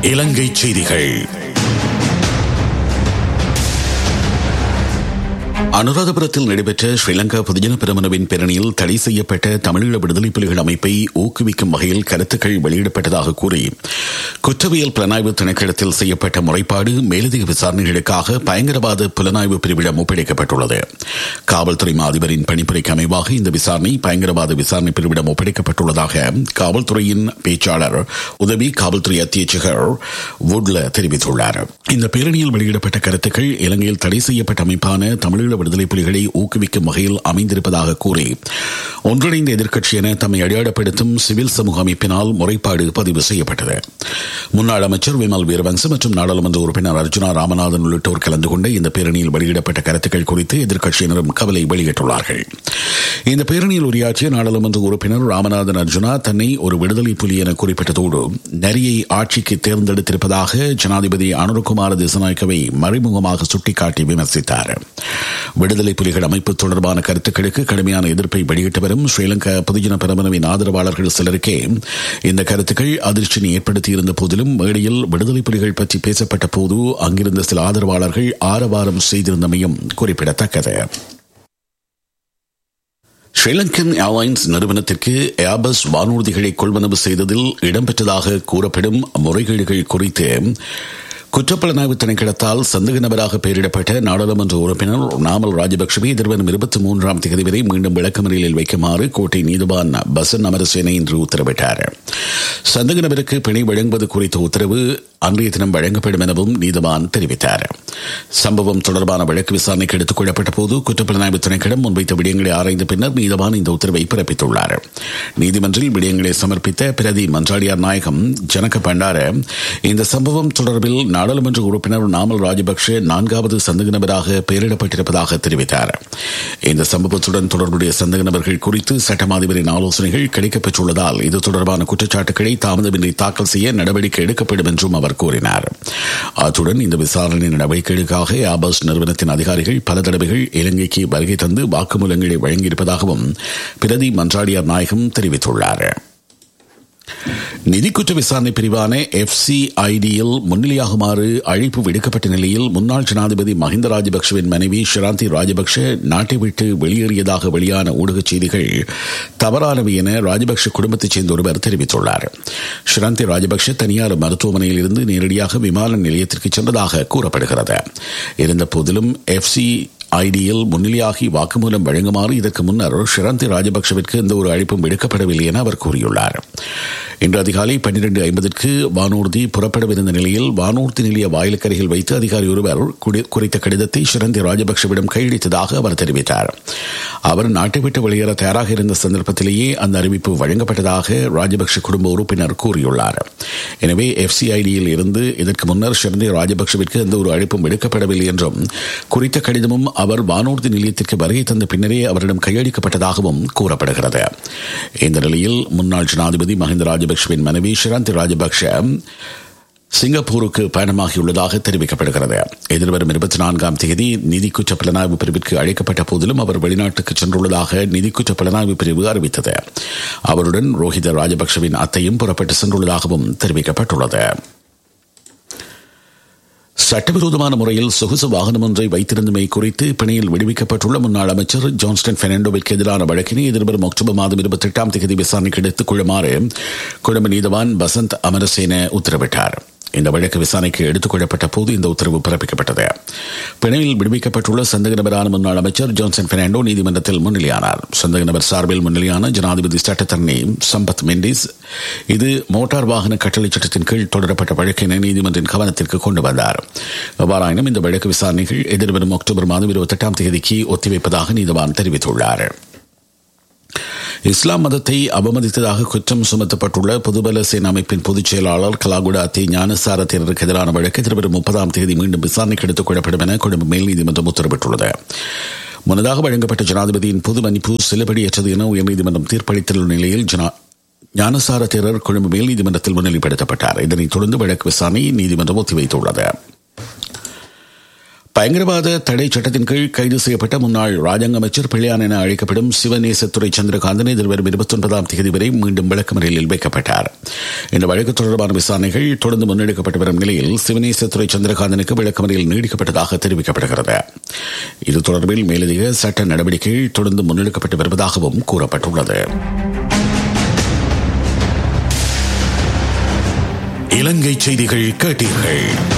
இலங்கை செய்திகள் அனுராதபுரத்தில் நடைபெற்ற ஸ்ரீலங்கா பொதுஜன பெருமனவின் பேரணியில் தடை செய்யப்பட்ட தமிழீழ விடுதலை புலிகள் அமைப்பை ஊக்குவிக்கும் வகையில் கருத்துக்கள் வெளியிடப்பட்டதாக கூறி குற்றவியல் புலனாய்வு திணைக்களத்தில் செய்யப்பட்ட முறைப்பாடு மேலதிக விசாரணைகளுக்காக பயங்கரவாத புலனாய்வு பிரிவிடம் ஒப்படைக்கப்பட்டுள்ளது காவல்துறை அதிபரின் பணிப்புரைக்கு அமைவாக இந்த விசாரணை பயங்கரவாத விசாரணை பிரிவிடம் ஒப்படைக்கப்பட்டுள்ளதாக காவல்துறையின் பேச்சாளர் உதவி காவல்துறை அத்தியட்சகர் வுட்ல தெரிவித்துள்ளார் இந்த பேரணியில் வெளியிடப்பட்ட கருத்துக்கள் இலங்கையில் தடை செய்யப்பட்ட அமைப்பான தமிழீழ விடுதலை புலிகளை ஊக்குவிக்கும் வகையில் அமைந்திருப்பதாக கூறி ஒன்றிணைந்த எதிர்க்கட்சி என தம்மை அடையாளப்படுத்தும் சிவில் சமூக அமைப்பினால் முறைப்பாடு பதிவு செய்யப்பட்டது முன்னாள் அமைச்சர் விமல் வீரவன்ச மற்றும் நாடாளுமன்ற உறுப்பினர் அர்ஜுனா ராமநாதன் உள்ளிட்டோர் கலந்து கொண்ட இந்த பேரணியில் வெளியிடப்பட்ட கருத்துக்கள் குறித்து எதிர்க்கட்சியினரும் கவலை வெளியிட்டுள்ளார்கள் இந்த பேரணியில் உரையாற்றிய நாடாளுமன்ற உறுப்பினர் ராமநாதன் அர்ஜுனா தன்னை ஒரு விடுதலை புலி என குறிப்பிட்டதோடு நரியை ஆட்சிக்கு தேர்ந்தெடுத்திருப்பதாக ஜனாதிபதி அனுரகுமார திசநாயக்கவை மறைமுகமாக சுட்டிக்காட்டி விமர்சித்தார் விடுதலை புலிகள் அமைப்பு தொடர்பான கருத்துக்களுக்கு கடுமையான எதிர்ப்பை வெளியிட்டு வரும் ஸ்ரீலங்கா பொதுஜன பெரமனவின் ஆதரவாளர்கள் சிலருக்கே இந்த கருத்துக்கள் அதிர்ச்சியை ஏற்படுத்தியிருந்த போதிலும் மேடையில் விடுதலை புலிகள் பற்றி பேசப்பட்ட போது அங்கிருந்த சில ஆதரவாளர்கள் ஆரவாரம் செய்திருந்தமையும் குறிப்பிடத்தக்கது ஸ்ரீலங்கன் ஏர்லைன்ஸ் நிறுவனத்திற்கு ஏர்பஸ் வானூர்திகளை கொள்வனவு செய்ததில் இடம்பெற்றதாக கூறப்படும் முறைகேடுகள் குறித்து குற்றப்புலனாய்வு திணைக்களத்தால் சந்தேக நபராக பெயரிடப்பட்ட நாடாளுமன்ற உறுப்பினர் நாமல் ராஜபக்சவே எதிர்வரும் இருபத்தி மூன்றாம் தேதி வரை மீண்டும் விளக்கமறியலில் வைக்குமாறு கோட்டை நீதிவான் பசன் அமரசேனை இன்று உத்தரவிட்டார் சந்தேக நபருக்கு பிணை வழங்குவது குறித்த உத்தரவு அன்றைய தினம் வழங்கப்படும் எனவும் நீதிவான் தெரிவித்தார் சம்பவம் தொடர்பான வழக்கு விசாரணைக்கு எடுத்துக் கொள்ளப்பட்ட போது குற்றப்புலனாய்வு திணைக்களம் முன்வைத்த விடயங்களை ஆராய்ந்த பின்னர் நீதிவான் இந்த உத்தரவை பிறப்பித்துள்ளார் நீதிமன்றில் விடயங்களை சமர்ப்பித்த பிரதி மன்றாடியார் நாயகம் ஜனக பண்டார இந்த சம்பவம் தொடர்பில் நாடாளுமன்ற உறுப்பினர் நாமல் ராஜபக்ஷ நான்காவது சந்தேக நபராக பெயரிடப்பட்டிருப்பதாக தெரிவித்தார் இந்த சம்பவத்துடன் தொடர்புடைய சந்தேக நபர்கள் குறித்து சட்டமாதிபரின் ஆலோசனைகள் கிடைக்கப்பெற்றுள்ளதால் இது தொடர்பான குற்றச்சாட்டுகளை தாமதமின்றி தாக்கல் செய்ய நடவடிக்கை எடுக்கப்படும் என்றும் அவர் கூறினார் அத்துடன் இந்த விசாரணை நடவடிக்கைகளுக்காக ஆபாஸ் நிறுவனத்தின் அதிகாரிகள் பல தடவைகள் இலங்கைக்கு வருகை தந்து வாக்குமூலங்களை வழங்கியிருப்பதாகவும் பிரதி மன்றாடியார் நாயகம் தெரிவித்துள்ளார் நிதி குற்ற விசாரணை பிரிவான எஃப் சி ஐடியில் முன்னிலையாகுமாறு அழைப்பு விடுக்கப்பட்ட நிலையில் முன்னாள் ஜனாதிபதி மஹிந்த ராஜபக்சவின் மனைவி ஷிராந்தி ராஜபக்ஷ நாட்டை விட்டு வெளியேறியதாக வெளியான ஊடகச் செய்திகள் தவறானவை என ராஜபக்ஷ குடும்பத்தைச் சேர்ந்த ஒருவர் தெரிவித்துள்ளார் ஷிராந்தி ராஜபக்ஷ தனியார் மருத்துவமனையில் இருந்து நேரடியாக விமான நிலையத்திற்கு சென்றதாக கூறப்படுகிறது இருந்த போதிலும் எஃப் சி ஐடியில் முன்னிலையாகி வாக்குமூலம் வழங்குமாறு இதற்கு முன்னர் ஷிராந்தி ராஜபக்சவிற்கு எந்த ஒரு அழைப்பும் விடுக்கப்படவில்லை என அவர் கூறியுள்ளார் இன்று அதிகாலை பன்னிரண்டு ஐம்பதற்கு வானூர்தி புறப்படவிருந்த நிலையில் வானூர்தி நிலைய வாயிலுக்கரையில் வைத்து அதிகாரி ஒருவர் குறித்த கடிதத்தை ஷிரந்தி ராஜபக்சவிடம் கையளித்ததாக அவர் தெரிவித்தார் அவர் நாட்டை விட்டு வெளியேற தயாராக இருந்த சந்தர்ப்பத்திலேயே அந்த அறிவிப்பு வழங்கப்பட்டதாக ராஜபக்ஷ குடும்ப உறுப்பினர் கூறியுள்ளார் எனவே எஃப்சிஐடியில் இருந்து இதற்கு முன்னர் ஷிரந்தி ராஜபக்சவிற்கு எந்த ஒரு அழைப்பும் விடுக்கப்படவில்லை என்றும் குறித்த கடிதமும் அவர் வானூர்தி நிலையத்திற்கு வருகை தந்த பின்னரே அவரிடம் கையளிக்கப்பட்டதாகவும் கூறப்படுகிறது இந்த நிலையில் முன்னாள் ஜனாதிபதி மஹிந்த ராஜபக்சவின் மனைவி ஷிராந்தி ராஜபக்ஷ சிங்கப்பூருக்கு பயணமாகியுள்ளதாக தெரிவிக்கப்படுகிறது எதிர்வரும் இருபத்தி நான்காம் தேதி நிதி குற்ற புலனாய்வு பிரிவிற்கு அழைக்கப்பட்ட போதிலும் அவர் வெளிநாட்டுக்கு சென்றுள்ளதாக நிதி குற்ற புலனாய்வு பிரிவு அறிவித்தது அவருடன் ரோஹித ராஜபக்சவின் அத்தையும் புறப்பட்டு சென்றுள்ளதாகவும் தெரிவிக்கப்பட்டுள்ளது சட்டவிரோதமான முறையில் சொகுசு வாகனம் ஒன்றை வைத்திருந்தமை குறித்து பிணையில் விடுவிக்கப்பட்டுள்ள முன்னாள் அமைச்சர் ஜான்ஸ்டன் பெர்னாண்டோவிற்கு எதிரான வழக்கினை எதிர்வரும் அக்டோபர் மாதம் இருபத்தி எட்டாம் தேதி விசாரணைக்கு எடுத்துக் கொள்ளுமாறு குடும்ப நீதவான் பசந்த் அமரசேன உத்தரவிட்டார் இந்த வழக்கு விசாரணைக்கு எடுத்துக் கொள்ளப்பட்ட போது இந்த உத்தரவு பிறப்பிக்கப்பட்டது பிணையில் விடுவிக்கப்பட்டுள்ள சந்தேக நபரான முன்னாள் அமைச்சர் ஜான்சன் பெர்னாண்டோ நீதிமன்றத்தில் முன்னிலையானார் சந்தேக நபர் சார்பில் முன்னிலையான ஜனாதிபதி சட்டத்தரணி சம்பத் மெண்டிஸ் இது மோட்டார் வாகன கட்டளை சட்டத்தின் கீழ் தொடரப்பட்ட வழக்கினை நீதிமன்றின் கவனத்திற்கு கொண்டு வந்தார் எவ்வாறாயினும் இந்த வழக்கு விசாரணைகள் எதிர்வரும் அக்டோபர் மாதம் இருபத்தி எட்டாம் தேதிக்கு ஒத்திவைப்பதாக நீதிவான் தெரிவித்துள்ளார் இஸ்லாம் மதத்தை அவமதித்ததாக குற்றம் சுமத்தப்பட்டுள்ள பொதுபல சேனா அமைப்பின் பொதுச் செயலாளர் கலாகுடா தி ஞானசார தேரருக்கு எதிரான வழக்கு எதிர்வரும் முப்பதாம் தேதி மீண்டும் விசாரணைக்கு எடுத்துக் கொள்ளப்படும் என கொழும்பு மேல் நீதிமன்றம் உத்தரவிட்டுள்ளது முன்னதாக வழங்கப்பட்ட ஜனாதிபதியின் பொது மன்னிப்பு செல்லுபடியற்றது என உயர்நீதிமன்றம் தீர்ப்பளித்துள்ள நிலையில் ஜனா ஞானசார தேரர் கொழும்பு மேல் நீதிமன்றத்தில் முன்னிலைப்படுத்தப்பட்டார் இதனைத் தொடர்ந்து வழக்கு விசாரணை நீதிமன்றம் ஒத்திவைத்துள்ளது பயங்கரவாத தடை சட்டத்தின் கீழ் கைது செய்யப்பட்ட முன்னாள் ராஜாங்க அமைச்சர் பிள்ளையான் என அழைக்கப்படும் சிவநேசத்துறை சந்திரகாந்தன் எதிர்வரும் இருபத்தி ஒன்பதாம் தேதி வரை மீண்டும் விளக்கமறையில் வைக்கப்பட்டார் இந்த வழக்கு தொடர்பான விசாரணைகள் தொடர்ந்து முன்னெடுக்கப்பட்டு வரும் நிலையில் சிவநேசத்துறை சந்திரகாந்தனுக்கு விளக்கமறையில் நீடிக்கப்பட்டதாக தெரிவிக்கப்படுகிறது இது தொடர்பில் மேலதிக சட்ட நடவடிக்கைகள் தொடர்ந்து முன்னெடுக்கப்பட்டு வருவதாகவும் கூறப்பட்டுள்ளது இலங்கை செய்திகள் கேட்டீர்கள்